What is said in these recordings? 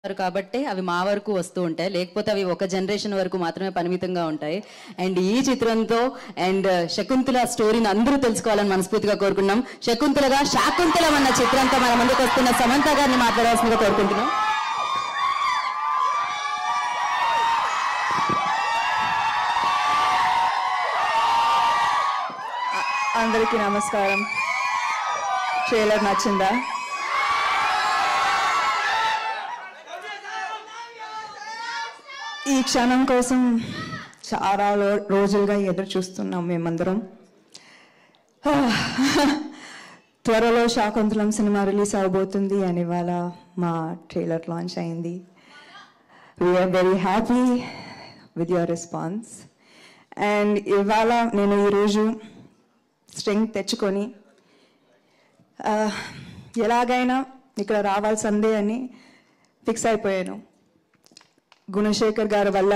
కాబట్టి అవి మా వరకు వస్తూ ఉంటాయి లేకపోతే అవి ఒక జనరేషన్ వరకు మాత్రమే పరిమితంగా ఉంటాయి అండ్ ఈ చిత్రంతో అండ్ శకుంతల స్టోరీని అందరూ తెలుసుకోవాలని మనస్ఫూర్తిగా కోరుకున్నాం శకుంతలగా శాకుంతలం అన్న చిత్రంతో మన ముందుకు వస్తున్న సమంత గారిని మాట్లాడాల్సిందిగా కోరుకుంటున్నాం అందరికీ నమస్కారం ట్రైలర్ నచ్చిందా ఈ క్షణం కోసం చాలా రో- రోజులుగా ఎదురు చూస్తున్నాం మేమందరం ఆ, త్వరలో శాకుంతలం సినిమా రిలీజ్ అవబోతుంది అని ఇవాళ మా ట్రైలర్ లాంచ్ అయింది we're very happy with your response and ఇవాళ నేను ఈరోజు స్ట్రెంగ్త్ తెచ్చుకొని ఆ, ఎలాగైనా ఇక్కడ రావాల్సిందే అని ఫిక్స్ అయిపోయాను గుణశేఖర్ గారి వల్ల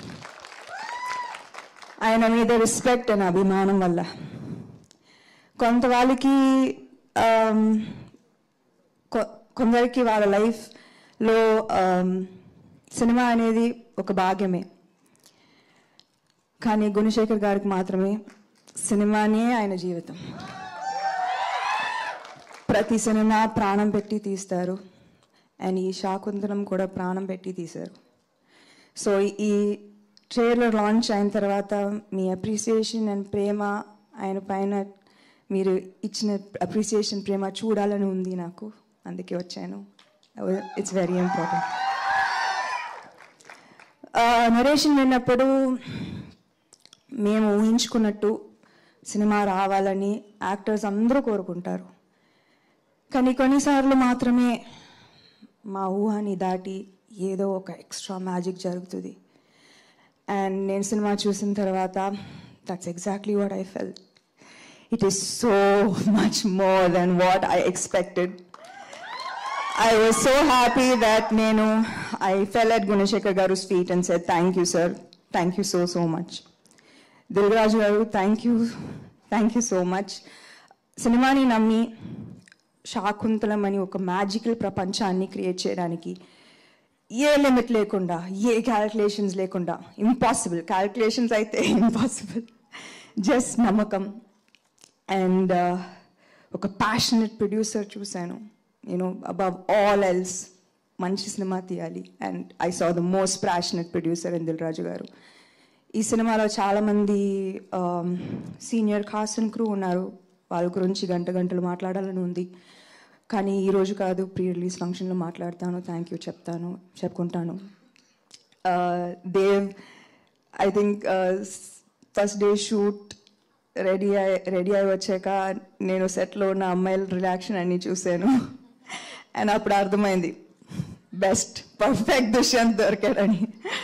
ఆయన మీద రెస్పెక్ట్ అండ్ అభిమానం వల్ల కొంత వాళ్ళకి ఆమ్, కొ- కొందరికి వాళ్ళ లైఫ్లో సినిమా అనేది ఒక భాగ్యమే కానీ గుణశేఖర్ గారికి మాత్రమే సినిమానే ఆయన జీవితం ప్రతి సినిమా ప్రాణం పెట్టి తీస్తారు అండ్ ఈ శాకుంతలం కూడా ప్రాణం పెట్టి తీశారు సో ఈ ట్రైలర్ లాంచ్ అయిన తర్వాత మీ అప్రిసియేషన్ అండ్ ప్రేమ ఆయన పైన మీరు ఇచ్చిన అప్రిసియేషన్ ప్రేమ చూడాలని ఉంది నాకు అందుకే వచ్చాను ఇట్స్ వెరీ ఇంపార్టెంట్ నరేషన్ విన్నప్పుడు మేము ఊహించుకున్నట్టు సినిమా రావాలని యాక్టర్స్ అందరూ కోరుకుంటారు కానీ కొన్నిసార్లు మాత్రమే మా ఊహని దాటి ఏదో ఒక ఎక్స్ట్రా మ్యాజిక్ జరుగుతుంది అండ్ నేను సినిమా చూసిన తర్వాత that's exactly what I felt it is so much more than what I expected I was so happy that నేను I fell at Gunashekar Garu's feet and said, thank you, sir. Thank you so, so much. Dil Raju గారు thank you thank you so much సినిమాని నమ్మి శాకుంతలం అని ఒక magical ప్రపంచాన్ని create చేయడానికి ఏ limit లేకుండా ఏ క్యాల్కులేషన్స్ లేకుండా ఇంపాసిబుల్ క్యాల్కులేషన్స్ అయితే ఇంపాసిబుల్ జస్ట్ నమ్మకం అండ్ ఒక ప్యాషనెట్ ప్రొడ్యూసర్ చూశాను యూనో అబవ్ ఆల్ ఎల్స్ మంచి సినిమా తీయాలి and I saw the most passionate producer in Dil Raju గారు ఈ సినిమాలో చాలామంది సీనియర్ కాస్ట్ అండ్ క్రూ ఉన్నారు వాళ్ళ గురించి గంట గంటలు మాట్లాడాలని ఉంది కానీ ఈరోజు కాదు ప్రీ రిలీజ్ ఫంక్షన్లో మాట్లాడతాను థ్యాంక్ యూ చెప్తాను చెప్పుకుంటాను Dev I think first day shoot ready అయి రెడీ అయి వచ్చాక నేను సెట్లో ఉన్న అమ్మాయిల రిలాక్షన్ అన్ని చూశాను అండ్ అప్పుడు అర్థమైంది బెస్ట్ పర్ఫెక్ట్ దుష్యంత్ దొరికాడని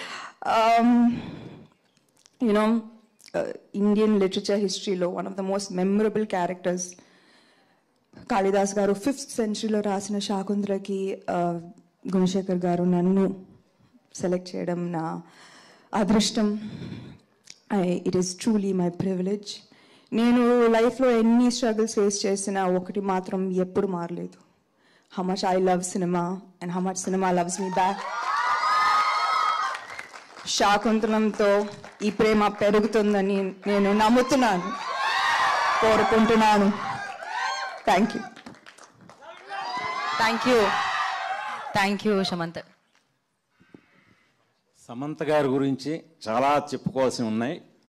యునో ఇండియన్ లిటరేచర్ హిస్టరీలో one of the most memorable characters Kalidas గారు ఫిఫ్త్ సెంచరీలో రాసిన శాకుంతలకి గుణశేఖర్ గారు నన్ను సెలెక్ట్ చేయడం నా అదృష్టం I it is truly my privilege నేను లైఫ్లో ఎన్ని స్ట్రగుల్స్ ఫేస్ చేసినా ఒకటి మాత్రం ఎప్పుడు మారలేదు how much I love cinema and how much cinema loves me back శాకుంతలంతో ఈ ప్రేమ పెరుగుతుందని నేను నమ్ముతున్నాను కోరుకుంటున్నాను thank you thank you thank you Samantha Samantha గారి గురించి చాలా చెప్పుకోవాల్సి ఉన్నాయి